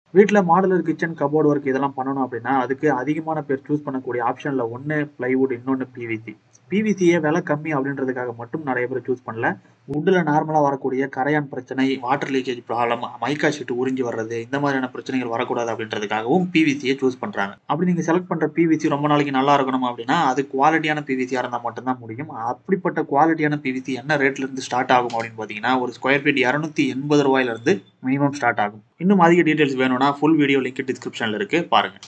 வீட்டில் modular kitchen cupboard work இதெல்லாம் பண்ணணும் அப்படின்னா அதுக்கு அதிகமான பேர் சூஸ் பண்ணக்கூடிய ஆப்ஷனில் ஒன்று பிளைவுட் இன்னொன்று பிவிசி பிவிசியே விலை கம்மி அப்படின்றதுக்காக மட்டும் நிறைய பேர் சூஸ் பண்ணல வுட்டில் நார்மலாக வரக்கூடிய கரையான் பிரச்சனை water leakage problem mica sheet உறிஞ்சி வர்றது இந்த மாதிரியான பிரச்சனைகள் வரக்கூடாது அப்படின்றதுக்காகவும் பிவிசியை சூஸ் பண்ணுறாங்க அப்படி நீங்கள் செலக்ட் பண்ணுற பிவிசி ரொம்ப நாளைக்கு நல்லா இருக்கணும் அப்படின்னா அது குவாலிட்டியான பிவிசியாக இருந்தால் மட்டும்தான் முடியும் அப்படிப்பட்ட குவாலிட்டியான பிவிசி என்ன ரேட்ல இருந்து ஸ்டார்ட் ஆகும் அப்படின்னு பார்த்தீங்கன்னா ஒரு ஸ்கொயர் ஃபீட் இரநூத்தி எண்பது ரூபாயிலிருந்து மினிமம் ஸ்டார்ட் ஆகும் இன்னும் அதிக டீடைல்ஸ் வேணும்னா ஃபுல் வீடியோ லிங்க் டிஸ்கிரிப்ஷனில் இருக்குது பாருங்கள்